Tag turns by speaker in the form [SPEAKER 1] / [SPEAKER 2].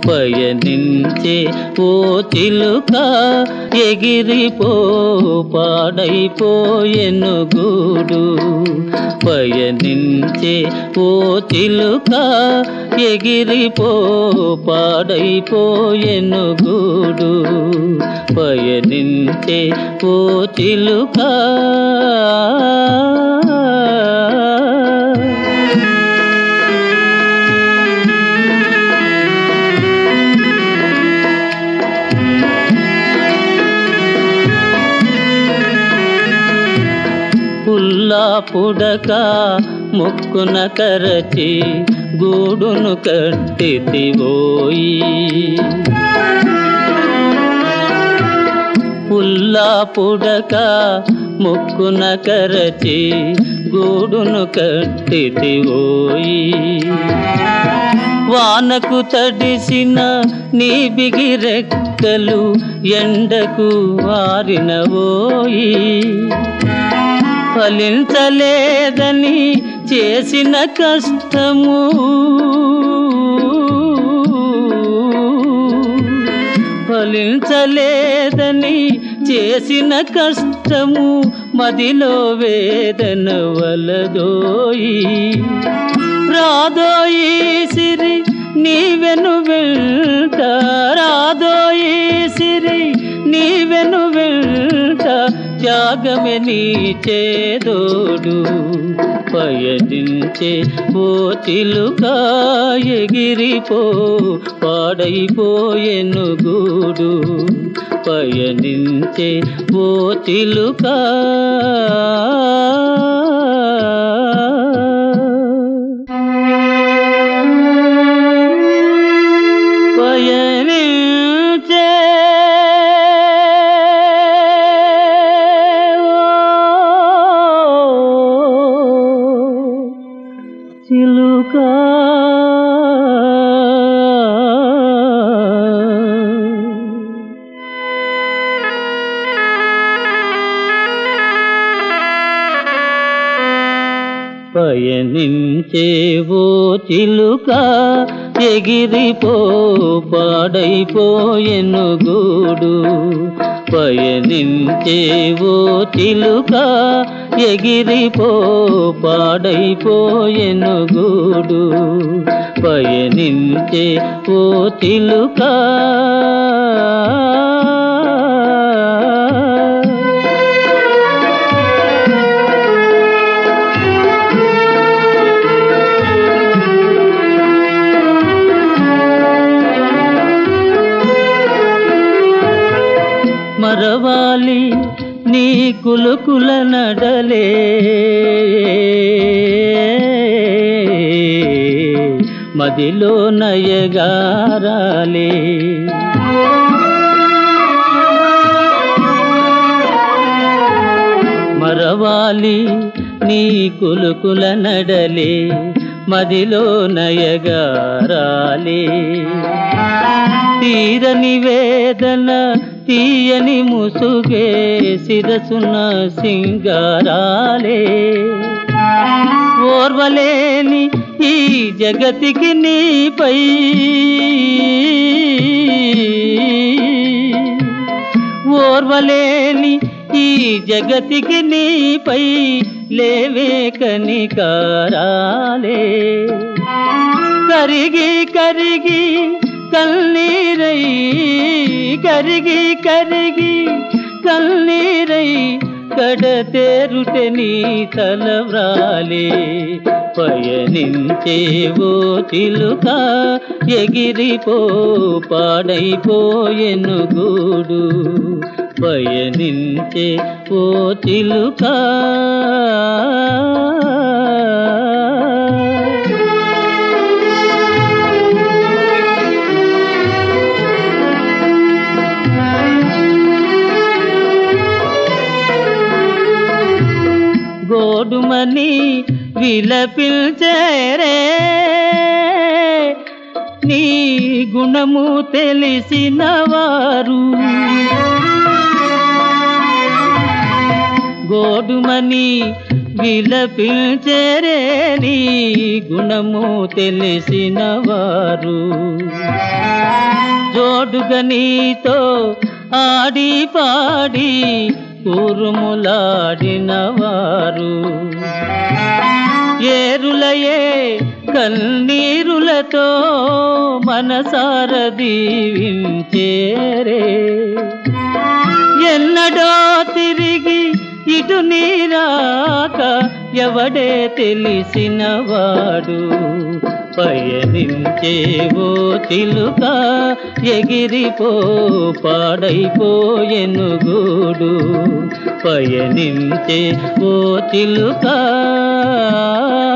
[SPEAKER 1] పయనించే ఓ చిలుక ఎగిరిపో పాడైపోయెను గూడు పయనించే ఓ చిలుక ఎగిరిపో పాడైపోయెను గూడు పయనించే ఓ చిలుక పుల్లా పుడక ముక్కున కరచి గూడును కట్టితివోయి పుల్లా పుడక ముక్కున కరచి గూడును కట్టితివోయి వానకు తడిసిన నీ బిగిరెక్కలు ఎండకు ఆరినవోయి ఫలించలేదని చేసిన కష్టము ఫలించలేదని చేసిన కష్టము మదిలో వేదన వలదోయి రాదోయి సిరి నీవెను వెంట రాదోయి సిరి నీవెను వెంట త్యాగమే నీ చేదోడు పయనించే ఓ చిలుక ఎగిరిపో పాడైపోయెను గూడు పయనించే ఓ చిలుక పయనించే ఓ చిలుక పయనించేవో చిలుక ఎగిరిపో పాడైపోయెను గూడు పయనించేవో చిలుక ఎగిరిపో పాడైపోయెను గూడు పయనించే ఓ చిలుక మరవాలి నీ కులుకుల నడలే మదిలో నయగారాలే మరవాలి నీ కులుకుల నడలే మదిలో నయగారాలే తీరని వేదన తీయని ముసుగే శిరసున సింగారాలే ఓర్వలేని ఈ జగతికి నీపై ఓర్వలేని ఈ జగతికి నీపై లేవే కనికారాలే కరిగి కరిగి కన్నీరై కరిగి కరిగి కన్నీరై కడతేరుట నీ తలవ్రాలే పయనించేవో చిలుక ఎగిరిపో పాడైపోయెను గూడు పయనించే ఓ చిలుక గోడుమని విలపిల్చేరే నీ గుణము తెలిసిన వారు గోడుమని విలపించరే నీ గుణము తెలిసిన వారు జోడుగా నీతో ఆడి పాడి కూరుములాడిన వారు ఏరులయే కన్నీరులతో మనసార దీవించేరే ఎన్నడో తిరిగి ఇటు నీరాక ఎవడే తెలిసిన వాడు పయనించేవో చిలుక ఎగిరిపో పాడైపోయెను గూడు పయనించే ఓ చిలుక